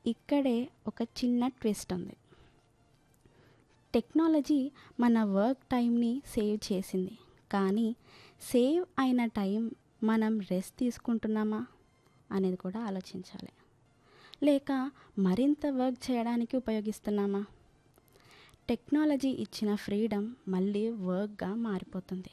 ఇక్కడే ఒక చిన్న ట్విస్ట్ ఉంది టెక్నాలజీ మన వర్క్ టైంని సేవ్ చేసింది కానీ సేవ్ అయిన టైం మనం రెస్ట్ తీసుకుంటున్నామా అనేది కూడా ఆలోచించాలి లేక మరింత వర్క్ చేయడానికి ఉపయోగిస్తున్నామా టెక్నాలజీ ఇచ్చిన ఫ్రీడమ్ మళ్ళీ వర్క్గా మారిపోతుంది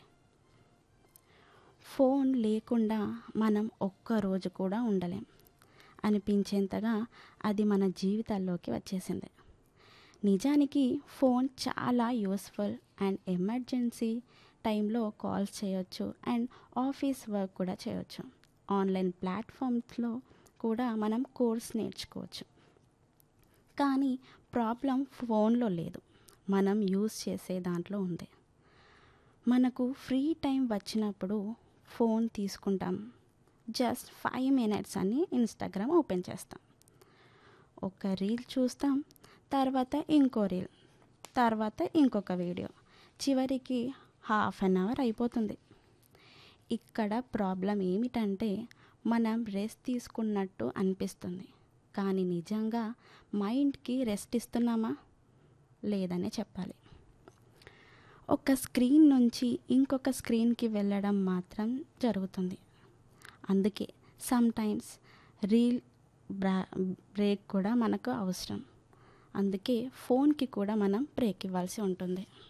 ఫోన్ లేకుండా మనం ఒక్క రోజు కూడా ఉండలేం అనిపించేంతగా అది మన జీవితాల్లోకి వచ్చేసింది నిజానికి ఫోన్ చాలా యూస్ఫుల్ అండ్ ఎమర్జెన్సీ టైంలో కాల్స్ చేయొచ్చు అండ్ ఆఫీస్ వర్క్ కూడా చేయొచ్చు ఆన్లైన్ ప్లాట్ఫామ్స్లో కూడా మనం కోర్స్ నేర్చుకోవచ్చు కానీ ప్రాబ్లం ఫోన్లో లేదు మనం యూస్ చేసే దాంట్లో ఉంది మనకు ఫ్రీ టైం వచ్చినప్పుడు ఫోన్ తీసుకుంటాం జస్ట్ ఫైవ్ మినిట్స్ అని ఇన్స్టాగ్రామ్ ఓపెన్ చేస్తాం ఒక రీల్ చూస్తాం తర్వాత ఇంకో రీల్ తర్వాత ఇంకొక వీడియో చివరికి హాఫ్ అన్ అవర్ అయిపోతుంది ఇక్కడ ప్రాబ్లం ఏమిటంటే మనం రెస్ట్ తీసుకున్నట్టు అనిపిస్తుంది కానీ నిజంగా మైండ్కి రెస్ట్ ఇస్తున్నామా లేదనే చెప్పాలి ఒక స్క్రీన్ నుంచి ఇంకొక స్క్రీన్కి వెళ్ళడం మాత్రం జరుగుతుంది అందుకే సమ్ టైమ్స్ రీల్ బ్రా బ్రేక్ కూడా మనకు అవసరం అందుకే ఫోన్కి కూడా మనం బ్రేక్ ఇవ్వాల్సి ఉంటుంది